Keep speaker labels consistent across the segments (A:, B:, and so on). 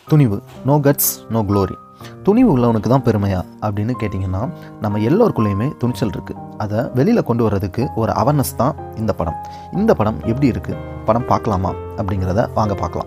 A: துணிவு no guts no glory துணிவு உள்ளவனுக்கு தான் பெருமையா அப்படின்னு கேட்டிங்கன்னா நம்ம எல்லோருக்குள்ளேயுமே துணிச்சல் இருக்குது அதை வெளியில் கொண்டு வர்றதுக்கு ஒரு அவேர்னஸ் தான் இந்த படம் இந்த படம் எப்படி இருக்குது படம் பார்க்கலாமா அப்படிங்கிறத வாங்க பார்க்கலாம்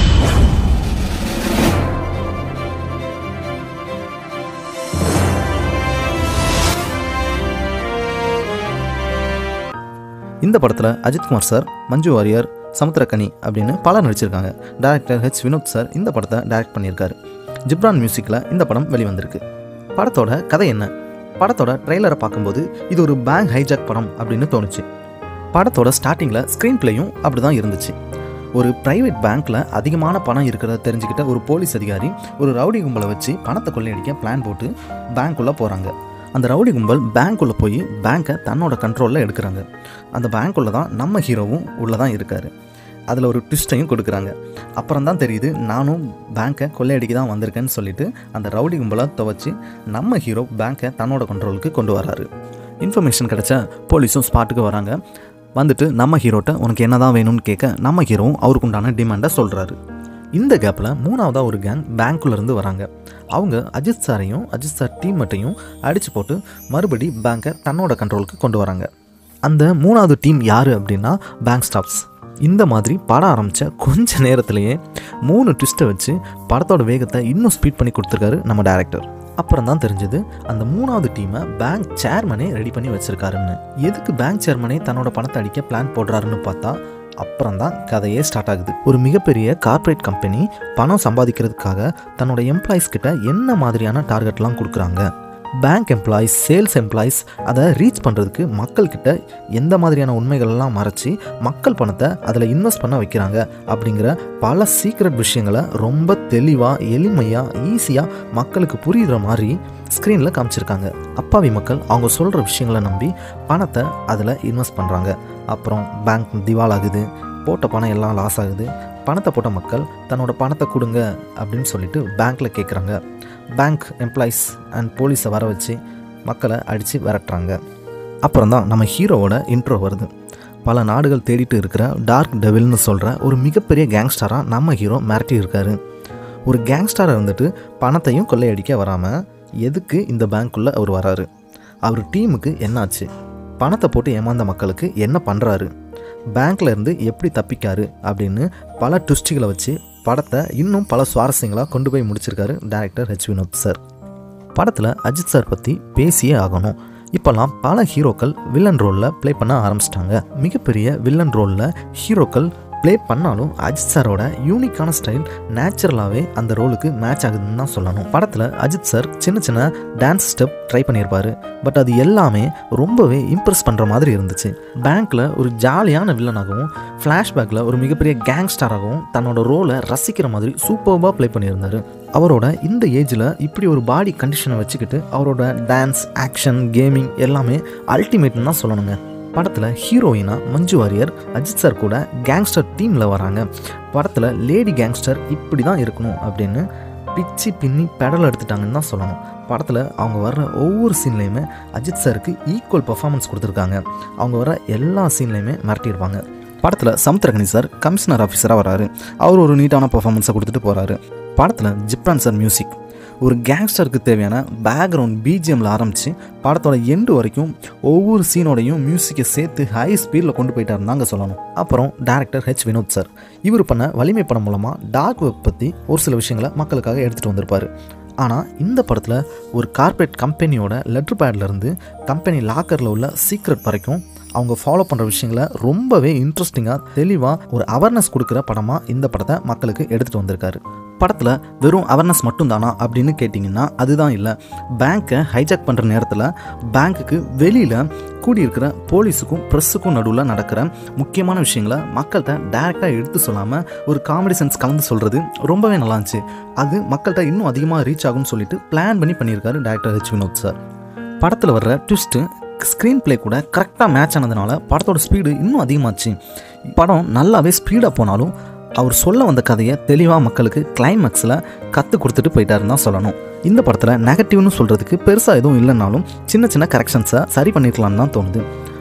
A: இந்த படத்தில் அஜித்குமார் சார் மஞ்சு வாரியர் சமுத்திரக்கனி அப்படின்னு பலர் நடிச்சிருக்காங்க டேரக்டர் ஹெச் வினோத் சார் இந்த படத்தை டைரக்ட் பண்ணியிருக்காரு ஜிப்ரான் மியூசிக்கில் இந்த படம் வெளிவந்திருக்கு படத்தோட கதை என்ன படத்தோட ட்ரெய்லரை பார்க்கும்போது இது ஒரு பேங்க் ஹைஜாக் படம் அப்படின்னு தோணுச்சு படத்தோட ஸ்டார்டிங்கில் ஸ்க்ரீன் பிளேயும் அப்படி தான் இருந்துச்சு ஒரு ப்ரைவேட் பேங்க்கில் அதிகமான பணம் இருக்கிறத தெரிஞ்சுக்கிட்ட ஒரு போலீஸ் அதிகாரி ஒரு ரவுடி கும்பலை வச்சு பணத்தை கொள்ளையடிக்க பிளான் போட்டு பேங்க்குள்ளே போகிறாங்க அந்த ரவுடி கும்பல் பேங்க்குள்ளே போய் பேங்க்கை தன்னோட கண்ட்ரோலில் எடுக்கிறாங்க அந்த பேங்க்குள்ளே தான் நம்ம ஹீரோவும் உள்ளே தான் இருக்கார் அதில் ஒரு ட்விஸ்ட்டையும் கொடுக்குறாங்க அப்புறம் தான் தெரியுது நானும் பேங்க்கை கொள்ளையடிக்க தான் வந்திருக்கேன்னு சொல்லிட்டு அந்த ரவுடி கும்பலை துவச்சி நம்ம ஹீரோ பேங்க்கை தன்னோட கண்ட்ரோலுக்கு கொண்டு வராரு இன்ஃபர்மேஷன் கிடைச்சா போலீஸும் ஸ்பாட்டுக்கு வராங்க வந்துட்டு நம்ம ஹீரோட்ட உனக்கு என்ன தான் வேணும்னு கேட்க நம்ம ஹீரோவும் அவருக்கு உண்டான டிமாண்டை சொல்கிறாரு இந்த கேப்பில் மூணாவதாக ஒரு கேங் பேங்க்குள்ளேருந்து வராங்க அவங்க அஜித் சாரையும் அஜித் சார் டீம்மட்டையும் அடித்து போட்டு மறுபடி பேங்க்கை தன்னோட கண்ட்ரோலுக்கு கொண்டு வராங்க அந்த மூணாவது டீம் யார் அப்படின்னா பேங்க் ஸ்டாஃப்ஸ் இந்த மாதிரி படம் ஆரம்பித்த கொஞ்ச நேரத்திலேயே மூணு ட்விஸ்ட்டை வச்சு படத்தோட வேகத்தை இன்னும் ஸ்பீட் பண்ணி கொடுத்துருக்காரு நம்ம டேரக்டர் அப்புறம் தான் தெரிஞ்சது அந்த மூணாவது டீமை பேங்க் சேர்மனே ரெடி பண்ணி வச்சிருக்காருன்னு எதுக்கு பேங்க் சேர்மனே தன்னோட பணத்தை அடிக்க பிளான் போடுறாருன்னு பார்த்தா அப்புறம் தான் கதையே ஸ்டார்ட் ஆகுது ஒரு மிகப்பெரிய கார்ப்பரேட் கம்பெனி பணம் சம்பாதிக்கிறதுக்காக தன்னோட எம்ப்ளாயிஸ் கிட்ட என்ன மாதிரியான டார்கெட்லாம் கொடுக்குறாங்க பேங்க் எம்ப்ளாயிஸ் சேல்ஸ் எம்ப்ளாயிஸ் அதை ரீச் பண்ணுறதுக்கு மக்கள்கிட்ட எந்த மாதிரியான உண்மைகள்லாம் மறைச்சி மக்கள் பணத்தை அதில் இன்வெஸ்ட் பண்ண வைக்கிறாங்க அப்படிங்கிற பல சீக்ரெட் விஷயங்களை ரொம்ப தெளிவாக எளிமையாக ஈஸியாக மக்களுக்கு புரியுற மாதிரி ஸ்க்ரீனில் காமிச்சிருக்காங்க அப்பாவி மக்கள் அவங்க சொல்கிற விஷயங்களை நம்பி பணத்தை அதில் இன்வெஸ்ட் பண்ணுறாங்க அப்புறம் பேங்க் திவால் ஆகுது போட்ட பணம் எல்லாம் லாஸ் ஆகுது பணத்தை போட்ட மக்கள் தன்னோட பணத்தை கொடுங்க அப்படின்னு சொல்லிட்டு பேங்க்கில் கேட்குறாங்க பேங்க் எம்ப்ளாயிஸ் அண்ட் போலீஸை வர வச்சு மக்களை அடித்து விரட்டுறாங்க அப்புறம் தான் நம்ம ஹீரோவோட இன்ட்ரோ வருது பல நாடுகள் தேடிட்டு இருக்கிற டார்க் டெவில்னு சொல்கிற ஒரு மிகப்பெரிய கேங்ஸ்டராக நம்ம ஹீரோ மிரட்டி இருக்காரு ஒரு கேங்ஸ்டரை வந்துட்டு பணத்தையும் கொள்ளையடிக்க வராமல் எதுக்கு இந்த பேங்க்குள்ளே அவர் வராரு அவர் டீமுக்கு என்னாச்சு பணத்தை போட்டு ஏமாந்த மக்களுக்கு என்ன பண்ணுறாரு பேங்க்ல இருந்து எப்படி தப்பிக்காரு அப்படின்னு பல ட்விஸ்ட்டுகளை வச்சு படத்தை இன்னும் பல சுவாரஸ்யங்களாக கொண்டு போய் முடிச்சிருக்காரு டைரக்டர் ஹெச் வினோத் சார் படத்தில் அஜித் சார் பற்றி பேசியே ஆகணும் இப்போல்லாம் பல ஹீரோக்கள் வில்லன் ரோலில் ப்ளே பண்ண ஆரம்பிச்சிட்டாங்க மிகப்பெரிய வில்லன் ரோலில் ஹீரோக்கள் ப்ளே பண்ணாலும் அஜித் சாரோட யூனிக்கான ஸ்டைல் நேச்சுரலாகவே அந்த ரோலுக்கு மேட்ச் ஆகுதுன்னு தான் சொல்லணும் படத்தில் அஜித் சார் சின்ன சின்ன டான்ஸ் ஸ்டெப் ட்ரை பண்ணியிருப்பாரு பட் அது எல்லாமே ரொம்பவே இம்ப்ரெஸ் பண்ணுற மாதிரி இருந்துச்சு பேங்க்கில் ஒரு ஜாலியான வில்லனாகவும் ஃப்ளாஷ்பேக்கில் ஒரு மிகப்பெரிய கேங்ஸ்டராகவும் தன்னோட ரோலை ரசிக்கிற மாதிரி சூப்பர்பாக ப்ளே பண்ணியிருந்தார் அவரோட இந்த ஏஜில் இப்படி ஒரு பாடி கண்டிஷனை வச்சுக்கிட்டு அவரோட டான்ஸ் ஆக்ஷன் கேமிங் எல்லாமே அல்டிமேட்னு தான் சொல்லணுங்க படத்தில் ஹீரோயினா மஞ்சு வாரியர் அஜித் சார் கூட கேங்ஸ்டர் டீமில் வராங்க படத்தில் லேடி கேங்ஸ்டர் இப்படி தான் இருக்கணும் அப்படின்னு பிச்சு பின்னி பெடல் எடுத்துட்டாங்கன்னு தான் சொல்லணும் படத்தில் அவங்க வர்ற ஒவ்வொரு சீன்லேயுமே அஜித் சாருக்கு ஈக்குவல் பர்ஃபார்மன்ஸ் கொடுத்துருக்காங்க அவங்க வர எல்லா சீன்லேயுமே மிரட்டியிருப்பாங்க படத்தில் சமுத்திரகனி சார் கமிஷனர் ஆஃபீஸராக வராரு அவர் ஒரு நீட்டான பர்ஃபார்மன்ஸை கொடுத்துட்டு போகிறாரு படத்தில் ஜிப்ரான் சார் மியூசிக் ஒரு கேங்ஸ்டருக்கு தேவையான பேக்ரவுண்ட் பிஜிஎம்மில் ஆரம்பித்து படத்தோட எண்டு வரைக்கும் ஒவ்வொரு சீனோடையும் மியூசிக்கை சேர்த்து ஹை ஸ்பீடில் கொண்டு போயிட்டாருன்னு தாங்க சொல்லணும் அப்புறம் டேரக்டர் ஹெச் வினோத் சார் இவர் பண்ண வலிமை படம் மூலமாக டார்க் வெப் பற்றி ஒரு சில விஷயங்களை மக்களுக்காக எடுத்துகிட்டு வந்திருப்பார் ஆனால் இந்த படத்தில் ஒரு கார்ப்பரேட் கம்பெனியோட லெட்டர் பேட்லேருந்து கம்பெனி லாக்கரில் உள்ள சீக்ரெட் வரைக்கும் அவங்க ஃபாலோ பண்ணுற விஷயங்களை ரொம்பவே இன்ட்ரெஸ்டிங்காக தெளிவாக ஒரு அவேர்னஸ் கொடுக்குற படமாக இந்த படத்தை மக்களுக்கு எடுத்துகிட்டு வந்திருக்காரு படத்தில் வெறும் அவேர்னஸ் மட்டும்தானா அப்படின்னு கேட்டிங்கன்னா அதுதான் இல்லை பேங்க்கை ஹைஜாக் பண்ணுற நேரத்தில் பேங்க்குக்கு வெளியில் கூடியிருக்கிற போலீஸுக்கும் ப்ரெஸ்ஸுக்கும் நடுவில் நடக்கிற முக்கியமான விஷயங்களை மக்கள்கிட்ட டைரெக்டாக எடுத்து சொல்லாமல் ஒரு காமெடி சென்ஸ் கலந்து சொல்கிறது ரொம்பவே நல்லா இருந்துச்சு அது மக்கள்கிட்ட இன்னும் அதிகமாக ரீச் ஆகும்னு சொல்லிட்டு பிளான் பண்ணி பண்ணியிருக்காரு டேரக்டர் ஹெச் வினோத் சார் படத்தில் வர்ற ட்விஸ்ட்டு ஸ்க்ரீன் ப்ளே கூட கரெக்டாக மேட்ச் ஆனதுனால படத்தோட ஸ்பீடு இன்னும் அதிகமாச்சு படம் நல்லாவே ஸ்பீடாக போனாலும் அவர் சொல்ல வந்த கதையை தெளிவாக மக்களுக்கு கிளைமேக்ஸில் கற்றுக் கொடுத்துட்டு போயிட்டாருன்னு தான் சொல்லணும் இந்த படத்தில் நெகட்டிவ்னு சொல்கிறதுக்கு பெருசாக எதுவும் இல்லைனாலும் சின்ன சின்ன கரெக்ஷன்ஸை சரி பண்ணியிருக்கலாம்னு தான் தோணுது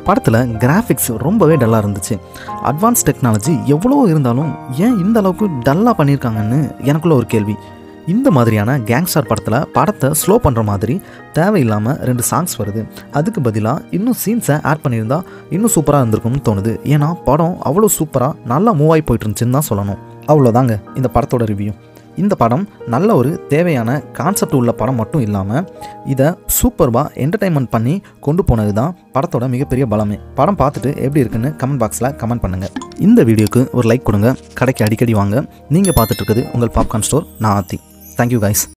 A: படத்தில் கிராஃபிக்ஸ் ரொம்பவே டல்லாக இருந்துச்சு அட்வான்ஸ் டெக்னாலஜி எவ்வளோ இருந்தாலும் ஏன் இந்த அளவுக்கு டல்லாக பண்ணியிருக்காங்கன்னு எனக்குள்ள ஒரு கேள்வி இந்த மாதிரியான கேங்ஸ்டர் படத்தில் படத்தை ஸ்லோ பண்ணுற மாதிரி தேவையில்லாமல் ரெண்டு சாங்ஸ் வருது அதுக்கு பதிலாக இன்னும் சீன்ஸை ஆட் பண்ணியிருந்தா இன்னும் சூப்பராக இருந்திருக்கும்னு தோணுது ஏன்னா படம் அவ்வளோ சூப்பராக நல்லா மூவ் ஆகி போயிட்டு இருந்துச்சுன்னு தான் சொல்லணும் அவ்வளோதாங்க இந்த படத்தோட ரிவ்யூ இந்த படம் நல்ல ஒரு தேவையான கான்செப்ட் உள்ள படம் மட்டும் இல்லாமல் இதை சூப்பர்பாக என்டர்டைன்மெண்ட் பண்ணி கொண்டு போனது தான் படத்தோட மிகப்பெரிய பலமே படம் பார்த்துட்டு எப்படி இருக்குன்னு கமெண்ட் பாக்ஸில் கமெண்ட் பண்ணுங்கள் இந்த வீடியோக்கு ஒரு லைக் கொடுங்க கடைக்கு அடிக்கடி வாங்க நீங்கள் பார்த்துட்டு இருக்குது உங்கள் பாப்கார்ன் ஸ்டோர் நான் ஆத்தி தேங்க்யூ கைஸ்